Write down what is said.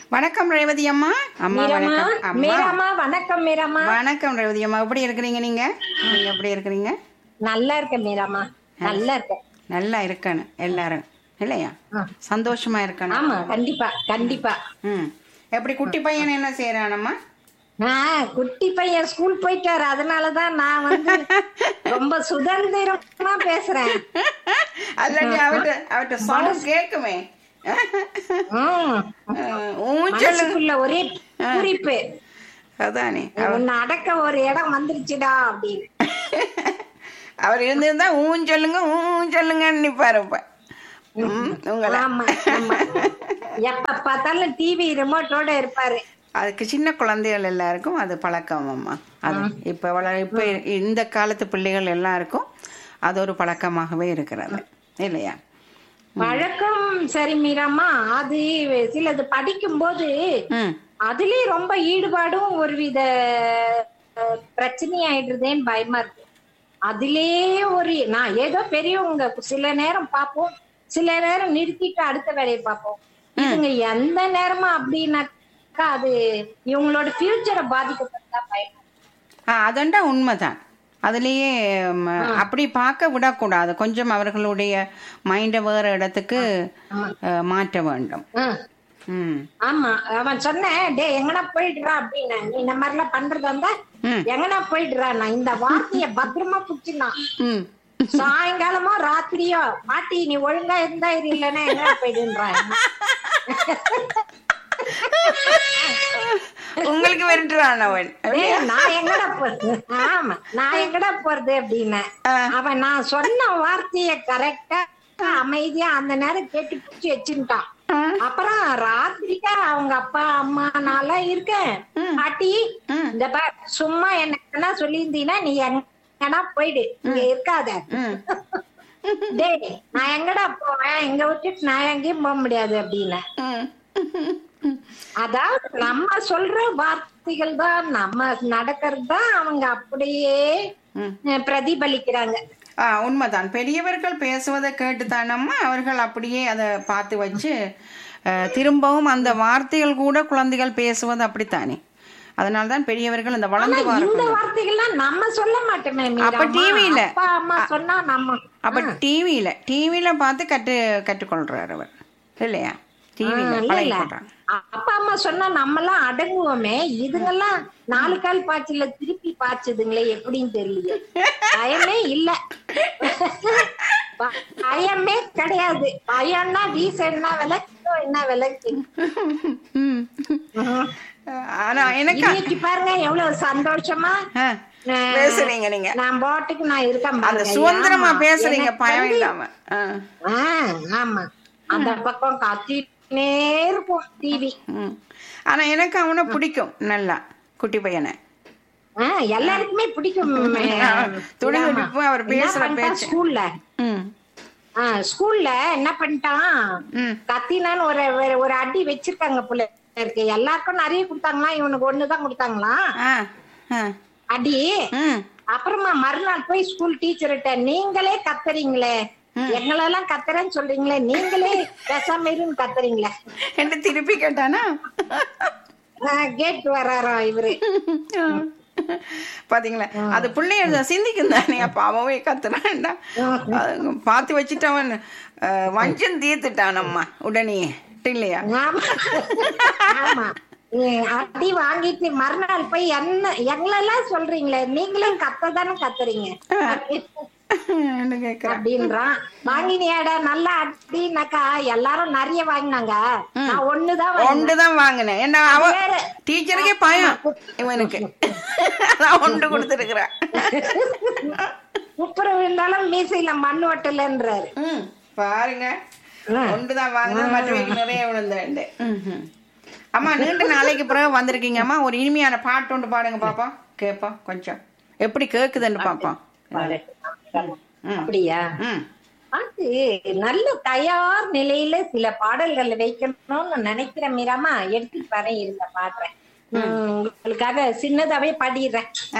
வணக்கம் ரேவதி அம்மா அம்மா மீராமா வணக்கம் அம்மா மீராமா வணக்கம் மீராமா வணக்கம் ரேவதி அம்மா எப்படி இருக்கிறீங்க நீங்க நீங்க எப்படி இருக்கிறீங்க நல்லா இருக்கேன் மீராமா நல்லா இருக்கேன் நல்லா இருக்கணும் எல்லாரும் இல்லையா ஆ. சந்தோஷமா இருக்கணும் ஆமா கண்டிப்பா கண்டிப்பா ம் எப்படி குட்டி பையன் என்ன செய்யறானம்மா ஆஹ் குட்டி பையன் ஸ்கூல் போயிட்டாரு அதனாலதான் நான் வந்து ரொம்ப சுதந்திரமா பேசுறேன் அல்லாட்டி அவர்கிட்ட அவர்கிட்ட சவுண்ட் கேட்குமே உம். அஹ், ஊஞ்சல் மனசுக்குள்ள ஒரே குறிப்பு அதானே உன்னை அடக்க ஒரு இடம் வந்துருச்சுடா அப்படின்னு அவர் இருந்திருந்தா ஊன் சொல்லுங்க ஊன் சொல்லுங்கன்னு நிப்பாரு இப்ப ம், உங்களை ஆமா ஆமா எப்ப பார்த்தாலும் டிவி ரிமோட்டோட இருப்பாரு அதுக்கு சின்ன குழந்தைகள் எல்லாருக்கும் அது பழக்கம் அம்மா அது இப்ப வள இப்ப இந்த காலத்து பிள்ளைகள் எல்லாருக்கும் அது ஒரு பழக்கமாகவே இருக்கிறது இல்லையா பழக்கம் சரி மீராமா அது சிலது படிக்கும்போது ம் அதுலயே ரொம்ப ஈடுபாடும் ஒருவித அஹ், பிரச்சனையாயிடுறதேன்னு பயமா இருக்கு அதுலயே ஒரு நான் ஏதோ பெரியவங்க சில நேரம் பார்ப்போம் சில நேரம் நிறுத்திட்டு அடுத்த வேலையை பார்ப்போம் இதுங்க எந்த நேரமா அப்படின்னாக்கா அது இவங்களோட ஃபியூச்சரை பாதிக்கப்பட்டதா பயம் ஆ அதண்டா உண்மைதான் அதுலேயே ம், அப்படி பார்க்க விடக்கூடாது கொஞ்சம் அவர்களுடைய மைண்டை வேறு இடத்துக்கு அஹ், மாற்ற வேண்டும் ஹம். ம் ஆமா அவன் சொன்னேன் டே எங்கனா போயிடுறா அப்படின்னு நீ இந்த மாதிரி எல்லாம் பண்றதா இருந்தா ம். எங்கனா போயிடுறா நான் இந்த வார்த்தைய பத்திரமா புடிச்சுனான் ம் சாயங்காலமோ ராத்திரியோ பாட்டி நீ ஒழுங்கா இருந்தா இரு இல்லைன்னா எங்க போயிடுன்றா உங்களுக்கு வெறுட்டுறான் அவன் டேய், நான் எங்கடா போறது ஆமா நான் எங்கடா போறது அப்படின்னு அவன் நான் சொன்ன வார்த்தைய கரெக்டா அமைதியா அந்த நேரம் கேட்டு பிடிச்சி வச்சுட்டான் அப்புறம் ராத்திரிக்கா அவங்க அப்பா அம்மா நான்லாம் இருக்கேன் பாட்டி இந்த பார் சும்மா என்ன சொல்லியிருந்தீங்கன்னா நீ எங்கன்னா போயிடு இங்க இருக்காத ம் டேய் நான் எங்கடா போவேன் எங்க விட்டுட்டு நான் எங்கேயும் போக முடியாது அப்படின்னு ம் அதாவது நம்ம சொல்ற வார்த்தைகள் தான் நம்ம நடக்கிறது தான் அவங்க அப்படியே ம். அஹ், பிரதிபலிக்கிறாங்க ஆ உண்மைதான் பெரியவர்கள் பேசுவதை கேட்டுத்தானம்மா அவர்கள் அப்படியே அதை பார்த்து வச்சு அஹ், திரும்பவும் அந்த வார்த்தைகள் கூட குழந்தைகள் பேசுவது அப்படித்தானே அதனால தான் பெரியவர்கள் இந்த வளர்ந்து இந்த வார்கள் வார்த்தைகள்லாம் நம்ம சொல்ல மாட்டோமே அப்ப மீராம்மா. TV ல? அப்பா அம்மா சொன்னா நம்ம அப்ப டிவியில டிவியில பார்த்து கற்று கற்றுக்கொள்றார் அவர் இல்லையா டிவியில இல்ல பழகி இல்ல கொள்றாங்க அப்பா அம்மா சொன்னா நம்ம எல்லாம் அடங்குவோமே இதுங்கெல்லாம் நாலு கால் பாய்ச்சல திருப்பி பாய்ச்சதுங்களே எப்படின்னு தெரியல பயமே இல்ல ப- பயமே கிடையாது பயம்னா டீசல் என்ன விலை கிலோ என்ன விலை ம். ஆனா எனக்கு இன்னைக்கு பாருங்க எவ்வளவு சந்தோஷமா ஆ, அஹ், பேசுறீங்க நீங்க நான் பாட்டுக்கு நான் இருக்கேன் அந்த பாருங்க. சுதந்திரமா ஆமா. பேசுறீங்க எனக்கு பயம் வந்து- இல்லாம ஆ. ஆ, ஆமா அந்த பக்கம் கத்தினே இருக்கும் டிவி ம். ஆனா எனக்கு அவனை பிடிக்கும் நல்லா குட்டி பையனை எல்லாருக்குமே பிடிக்கும் துடி துடிப்பு அவர் பேசுற பேச்சு ஸ்கூல்ல ம் ஸ்கூல்ல என்ன பண்ணிட்டான் ம் கத்தினான்னு ஒரு ஒரு- ஒரு அடி வச்சிருக்காங்க போல இருக்கு எல்லாருக்கும் நிறைய கொடுத்தாங்களா இவனுக்கு ஒண்ணுதான் கொடுத்தாங்களாம் ஆ ஆ அடி ம் அப்புறமா மறுநாள் போய் ஸ்கூல் டீச்சர்கிட்ட நீங்களே கத்துறீங்களே எங்களெல்லாம் கத்துறேன்னு சொல்றீங்களே நீங்களே பேசாம இருன்னு கத்துறீங்களே என்ன திருப்பி கேட்டானா கேட் வராராம் இவரு பாத்தீங்களா அது பிள்ளைய சிந்திக்கும் தானே அப்ப அவவே கத்துறான்டா அது பார்த்து வச்சுட்டு அவன் அஹ், வஞ்சம் தீர்த்துட்டான் அம்மா உடனே இல்லையா ஆமா ஆமா ஏ, அடி வாங்கிட்டு மறுநாள் போய் என்ன எங்களெல்லாம் சொல்றீங்களே நீங்களும் கத்த தானே கத்துறீங்க என்ன கேக்குறேன் அப்படின்றான் வாங்கினியாடா நல்லா அடினாக்கா எல்லாரும் நிறைய வாங்கினாங்க நான் ஒண்ணுதான் வாங்கினேன். ஒண்டுதான் வாங்கினேன் என்ன அவ வேற. டீச்சருக்கே பயம் இவனுக்கு அதான் ஒண்டு கொடுத்துருக்குறேன் உப்புற விழுந்தாலும் மீசையில மண் ஒட்டலன்றாரு ம் பாருங்க ஒன்றுதான் வாங்கினது மற்றவைக்கு நிறைய விழுந்தேன் அம்மா நீண்ட நாளைக்கு பிறகு வந்திருக்கீங்க அம்மா ஒரு இனிமையான பாட்டு ஒன்று பாடுங்க பாப்போம் கேட்போம் கொஞ்சம் எப்படி கேக்குதுன்னு பாப்போம் ம் அப்படியா ம் அது நல்ல தயார் நிலையில சில பாடல்கள் வைக்கணும்னு நினைக்கிறேன் மீராமா எடுத்துட்டு வரேன் இருந்த பாடுறேன் உம், உங்களுக்காக சின்னதாவே பாடிடுறேன்